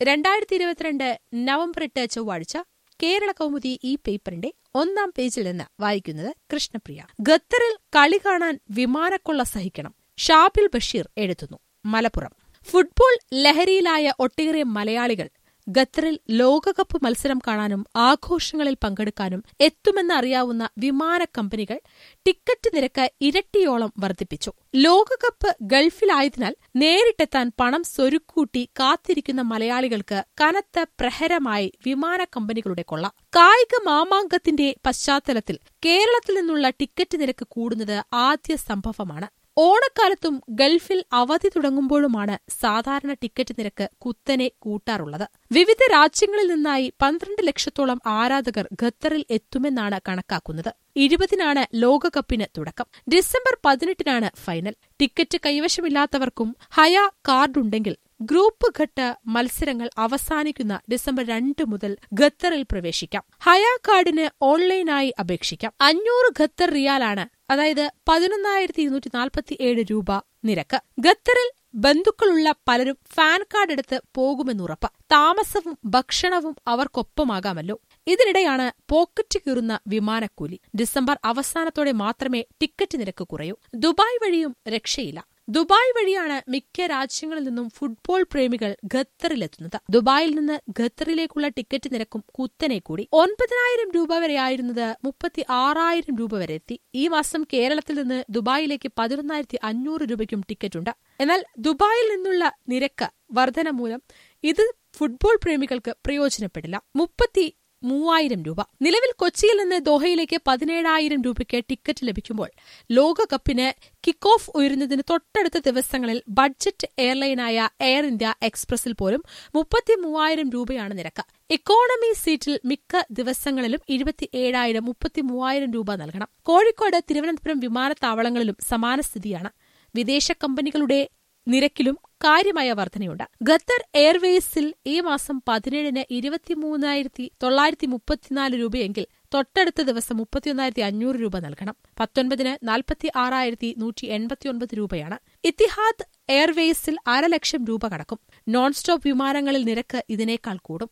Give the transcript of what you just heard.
രണ്ടായിരത്തി ഇരുപത്തിരണ്ട് നവംബർ എട്ട് ചൊവ്വാഴ്ച കേരള കൗമുദി ഈ പേപ്പറിന്റെ ഒന്നാം പേജിൽ നിന്ന് വായിക്കുന്നത് കൃഷ്ണപ്രിയ ഖത്തറിൽ കളി കാണാൻ വിമാനക്കൊള്ള സഹിക്കണം ഷാബിൽ ബഷീർ എഴുതുന്നു മലപ്പുറം ഫുട്ബോൾ ലഹരിയിലായ ഒട്ടേറെ മലയാളികൾ ഖത്തറിൽ ലോകകപ്പ് മത്സരം കാണാനും ആഘോഷങ്ങളിൽ പങ്കെടുക്കാനും എത്തുമെന്നറിയാവുന്ന വിമാന കമ്പനികൾ ടിക്കറ്റ് നിരക്ക് ഇരട്ടിയോളം വർദ്ധിപ്പിച്ചു ലോകകപ്പ് ഗൾഫിലായതിനാൽ നേരിട്ടെത്താൻ പണം സ്വരുക്കൂട്ടി കാത്തിരിക്കുന്ന മലയാളികൾക്ക് കനത്ത പ്രഹരമായി വിമാന കമ്പനികളുടെ കൊള്ള കായിക മാമാങ്കത്തിന്റെ പശ്ചാത്തലത്തിൽ കേരളത്തിൽ നിന്നുള്ള ടിക്കറ്റ് നിരക്ക് കൂടുന്നത് ആദ്യ സംഭവമാണ് ഓണക്കാലത്തും ഗൾഫിൽ അവധി തുടങ്ങുമ്പോഴുമാണ് സാധാരണ ടിക്കറ്റ് നിരക്ക് കുത്തനെ കൂട്ടാറുള്ളത് വിവിധ രാജ്യങ്ങളിൽ നിന്നായി പന്ത്രണ്ട് ലക്ഷത്തോളം ആരാധകർ ഖത്തറിൽ എത്തുമെന്നാണ് കണക്കാക്കുന്നത് ഇരുപതിനാണ് ലോകകപ്പിന് തുടക്കം ഡിസംബർ പതിനെട്ടിനാണ് ഫൈനൽ ടിക്കറ്റ് കൈവശമില്ലാത്തവർക്കും ഹയ കാർഡുണ്ടെങ്കിൽ ഗ്രൂപ്പ് ഘട്ട മത്സരങ്ങൾ അവസാനിക്കുന്ന ഡിസംബർ രണ്ട് മുതൽ ഖത്തറിൽ പ്രവേശിക്കാം ഹയ കാർഡിന് ഓൺലൈനായി അപേക്ഷിക്കാം അഞ്ഞൂറ് ഖത്തർ റിയാലാണ് അതായത് പതിനൊന്നായിരത്തി ഇരുന്നൂറ്റി നാൽപ്പത്തി ഏഴ് രൂപ നിരക്ക് ഖത്തറിൽ ബന്ധുക്കളുള്ള പലരും ഫാൻ കാർഡ് എടുത്ത് പോകുമെന്നുറപ്പ് താമസവും ഭക്ഷണവും അവർക്കൊപ്പമാകാമല്ലോ ഇതിനിടെയാണ് പോക്കറ്റ് കീറുന്ന വിമാനക്കൂലി ഡിസംബർ അവസാനത്തോടെ മാത്രമേ ടിക്കറ്റ് നിരക്ക് കുറയൂ ദുബായ് വഴിയും രക്ഷയില്ല ദുബായ് വഴിയാണ് മിക്ക രാജ്യങ്ങളിൽ നിന്നും ഫുട്ബോൾ പ്രേമികൾ ഖത്തറിലെത്തുന്നത് ദുബായിൽ നിന്ന് ഖത്തറിലേക്കുള്ള ടിക്കറ്റ് നിരക്കും കുത്തനെ കൂടി ഒൻപതിനായിരം രൂപ വരെയായിരുന്നത് മുപ്പത്തി ആറായിരം രൂപ വരെ എത്തി ഈ മാസം കേരളത്തിൽ നിന്ന് ദുബായിലേക്ക് പതിനൊന്നായിരത്തി അഞ്ഞൂറ് രൂപയ്ക്കും ടിക്കറ്റുണ്ട് എന്നാൽ ദുബായിൽ നിന്നുള്ള നിരക്ക് വർധന മൂലം ഇത് ഫുട്ബോൾ പ്രേമികൾക്ക് പ്രയോജനപ്പെടില്ല മുപ്പത്തി മൂവായിരം രൂപ നിലവിൽ കൊച്ചിയിൽ നിന്ന് ദോഹയിലേക്ക് പതിനേഴായിരം രൂപയ്ക്ക് ടിക്കറ്റ് ലഭിക്കുമ്പോൾ ലോകകപ്പിന് കിക്ക് ഓഫ് ഉയരുന്നതിന് തൊട്ടടുത്ത ദിവസങ്ങളിൽ ബഡ്ജറ്റ് എയർലൈനായ എയർ ഇന്ത്യ എക്സ്പ്രസിൽ പോലും മുപ്പത്തി മൂവായിരം രൂപയാണ് നിരക്ക് ഇക്കോണമി സീറ്റിൽ മിക്ക ദിവസങ്ങളിലും ഇരുപത്തിയേഴായിരം മുപ്പത്തി മൂവായിരം രൂപ നൽകണം കോഴിക്കോട് തിരുവനന്തപുരം വിമാനത്താവളങ്ങളിലും സമാന സ്ഥിതിയാണ് വിദേശ കമ്പനികളുടെ നിരക്കിലും കാര്യമായ വർധനയുണ്ട് ഖത്തർ എയർവേസിൽ ഈ മാസം പതിനേഴിന് ഇരുപത്തിമൂന്നായിരത്തി തൊള്ളായിരത്തി മുപ്പത്തിനാല് രൂപയെങ്കിൽ തൊട്ടടുത്ത ദിവസം മുപ്പത്തിയൊന്നായിരത്തി അഞ്ഞൂറ് രൂപ നൽകണം പത്തൊൻപതിന് നാൽപ്പത്തി ആറായിരത്തി നൂറ്റി എൺപത്തിയൊൻപത് രൂപയാണ് ഇത്തിഹാദ് എയർവേസിൽ അരലക്ഷം രൂപ കടക്കും നോൺ സ്റ്റോപ്പ് വിമാനങ്ങളിൽ നിരക്ക് ഇതിനേക്കാൾ കൂടും